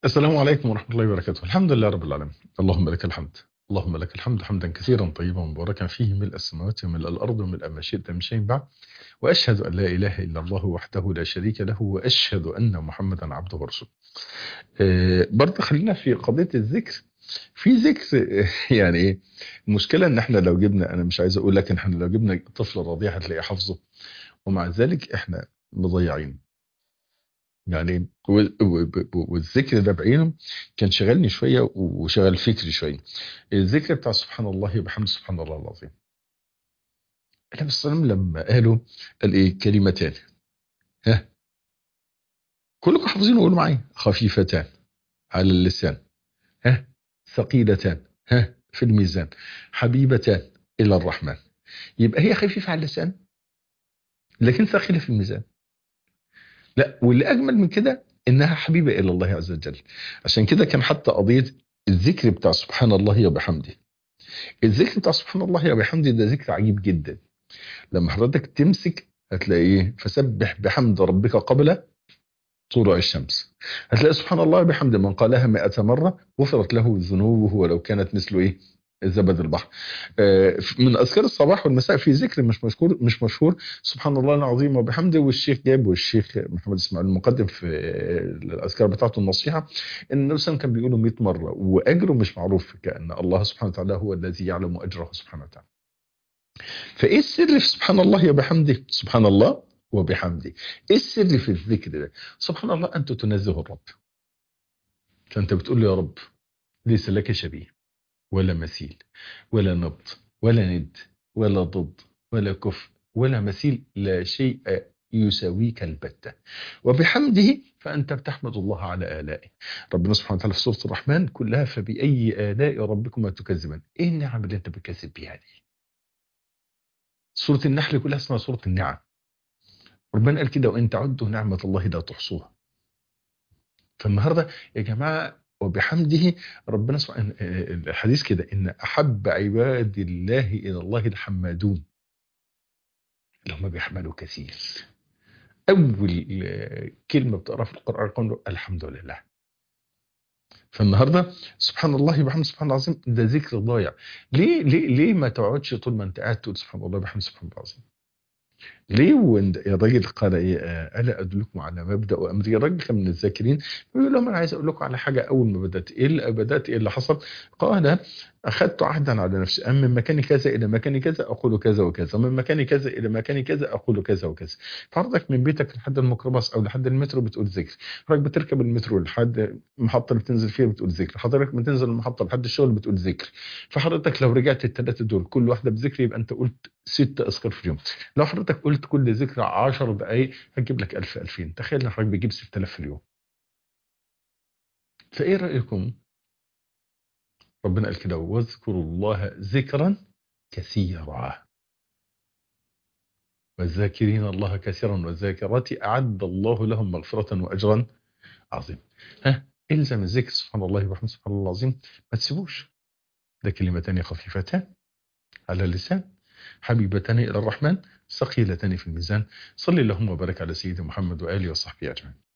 السلام عليكم ورحمة الله وبركاته الحمد لله رب العالمين اللهم لك الحمد اللهم لك الحمد حمدا كثيرا طيبا مباركا فيه ملء السماوات وملء الأرض وملء ما شئت من شيء بعد وأشهد أن لا إله إلا الله وحده لا شريك له وأشهد أن محمدا عبده ورسوله آه، برضه خلينا في قضية الذكر في ذكر آه، يعني ايه المشكلة ان احنا لو جبنا انا مش عايز اقول لك ان احنا لو جبنا طفل رضيع هتلاقيه حافظه ومع ذلك احنا مضيعين يعني و- و- و- والذكر ده بعينه كان شغلني شويه وشغل فكري شويه الذكر بتاع سبحان الله وبحمد سبحان الله العظيم النبي صلى الله عليه وسلم لما قالوا قال ايه كلمتان ها كلكم حافظين وقولوا معايا خفيفتان على اللسان ها ثقيلتان ها في الميزان حبيبتان الى الرحمن يبقى هي خفيفه على اللسان لكن ثقيله في الميزان لا واللي اجمل من كده انها حبيبه الى الله عز وجل عشان كده كان حتى قضيه الذكر بتاع سبحان الله وبحمده الذكر بتاع سبحان الله وبحمده ده ذكر عجيب جدا لما حضرتك تمسك هتلاقيه فسبح بحمد ربك قبل طلوع الشمس هتلاقي سبحان الله بحمد من قالها مئة مرة غفرت له ذنوبه ولو كانت مثل ايه زبد البحر آه، من اذكار الصباح والمساء في ذكر مش مشهور مش مشهور سبحان الله العظيم وبحمده والشيخ جاب والشيخ محمد اسماعيل المقدم في آه، الاذكار بتاعته النصيحه ان النبي صلى الله عليه وسلم كان بيقوله 100 مره واجره مش معروف كان الله سبحانه وتعالى هو الذي يعلم اجره سبحانه وتعالى فايه السر في سبحان الله وبحمده سبحان الله وبحمده ايه السر في الذكر ده سبحان الله انت تنزه الرب فانت بتقول له يا رب ليس لك شبيه ولا مثيل ولا نبض ولا ند ولا ضد ولا كفء ولا مثيل لا شيء يساويك البتة وبحمده فأنت بتحمد الله على آلائه ربنا سبحانه وتعالى في سورة الرحمن كلها فبأي آلاء ربكما تكذبان إيه النعم اللي أنت بتكذب بيها دي سورة النحل كلها اسمها سورة النعم ربنا قال كده وإن تعدوا نعمة الله لا تحصوها فالنهاردة يا جماعة وبحمده ربنا سبحانه الحديث كده إن أحب عباد الله إلى الله الحمادون اللي هم بيحملوا كثير أول آه، كلمة بتقرأ في القرآن قوله الحمد لله فالنهارده سبحان الله وبحمد سبحان الله العظيم ده ذكر ضايع ليه ليه ليه ما تقعدش طول ما انت قاعد تقول سبحان الله وبحمد سبحان الله العظيم ليه وإن يا راجل قال ايه آه، الا ادلكم على مبدا وامري الراجل كان من الذاكرين بيقول لهم انا عايز اقول لكم على حاجه اول ما بدات ايه اللي بدات ايه اللي حصل قال اخذت عهدا على نفسي ام من مكان كذا الى مكان كذا اقول كذا وكذا ومن مكان كذا الى مكان كذا اقول كذا وكذا فحضرتك من بيتك لحد الميكروباص او لحد المترو بتقول ذكر حضرتك بتركب المترو لحد المحطه اللي بتنزل فيها بتقول ذكر حضرتك بتنزل المحطه لحد الشغل بتقول ذكر فحضرتك لو رجعت الثلاثه دول كل واحده بذكر يبقى انت قلت ست اذكار في اليوم لو حضرتك قلت كل ذكر 10 دقائق هتجيب لك 1000 2000 تخيل ان حضرتك بتجيب 6000 في اليوم فايه رايكم ربنا قال كده واذكروا الله ذكرا كثيرا والذاكرين الله كثيرا والذاكرات أعد الله لهم مغفرة وأجرا عظيما ها الزم الذكر سبحان الله وبحمده سبحان الله العظيم ما تسيبوش ده كلمتان خفيفتان على اللسان حبيبتان إلى الرحمن ثقيلتان في الميزان صلي اللهم وبارك على سيدنا محمد وآله وصحبه أجمعين